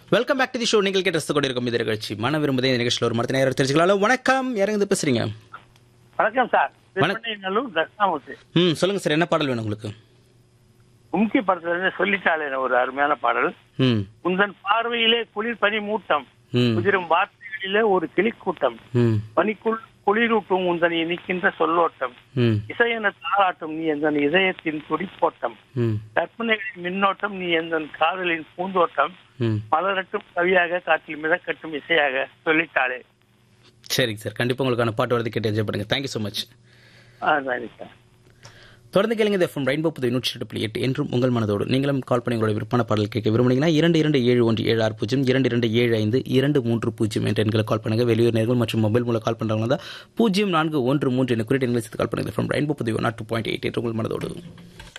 Welcome back to the show நீங்கள் கேட்டு ரசித்துக் கொண்டிருக்கும் இந்த நிகழ்ச்சி மன விரும்புதே இந்த நிகழ்ச்சியில் ஒரு மரத்தின நேரம் தெரிஞ்சுக்கலாம் வணக்கம் யாருங்க பேசுறீங்க வணக்கம் சார் வணக்கம். திருப்பணிநல்லூர் தட்சிணாமூர்த்தி ம் சொல்லுங்க சார் என்ன பாடல் வேணும் உங்களுக்கு கும்கி படத்துல இருந்து சொல்லிட்டாளே ஒரு அருமையான பாடல் ம் உந்தன் பார்வையிலே குளிர் பனி மூட்டம் ம் உதிரும் வார்த்தைகளிலே ஒரு கிளிக்கூட்டம் ம் பனிக்குள் குளிரூட்டும் உந்தன் இனிக்கின்ற சொல்லோட்டம் ம் இசையென தாளாட்டும் நீ எந்தன் இதயத்தின் துடிப்போட்டம் ம் கற்பனைகளின் மின்னோட்டம் நீ எந்தன் காதலின் பூந்தோட்டம் ம் மலரட்டும் கவியாக காற்றில் மிதக்கட்டும் இசையாக சொல்லிட்டாளே சரிங்க சார் கண்டிப்பாக உங்களுக்கான பாட்டு வரது கேட்டு என்ஜாய் பண்ணுங்க தேங்க்யூ ஸோ மச் அதுதான் சார் தொடர்ந்து கேளுங்க இந்த எஃப்எம் ரெயின்போ புது நூற்றி எட்டு புள்ளி எட்டு என்றும் உங்கள் மனதோடு நீங்களும் கால் பண்ணி உங்களோட விற்பனை பாடல் கேட்க விரும்புனீங்கன்னா இரண்டு இரண்டு ஏழு ஒன்று ஏழு ஆறு பூஜ்ஜியம் இரண்டு இரண்டு ஏழு ஐந்து இரண்டு மூன்று பூஜ்ஜியம் என்ற எண்களை கால் பண்ணுங்க வெளியூர் நேர்கள் மற்றும் மொபைல் மூலம் கால் பண்ணுறவங்க தான் பூஜ்ஜியம் நான்கு ஒன்று மூன்று என்ற குறிப்பிட்ட எண்களை கால் பண்ணுங்க எஃப்எம் ரெயின்போ புது நாட் டூ பாயிண்ட் எயிட் என்று உங்கள் மனதோடு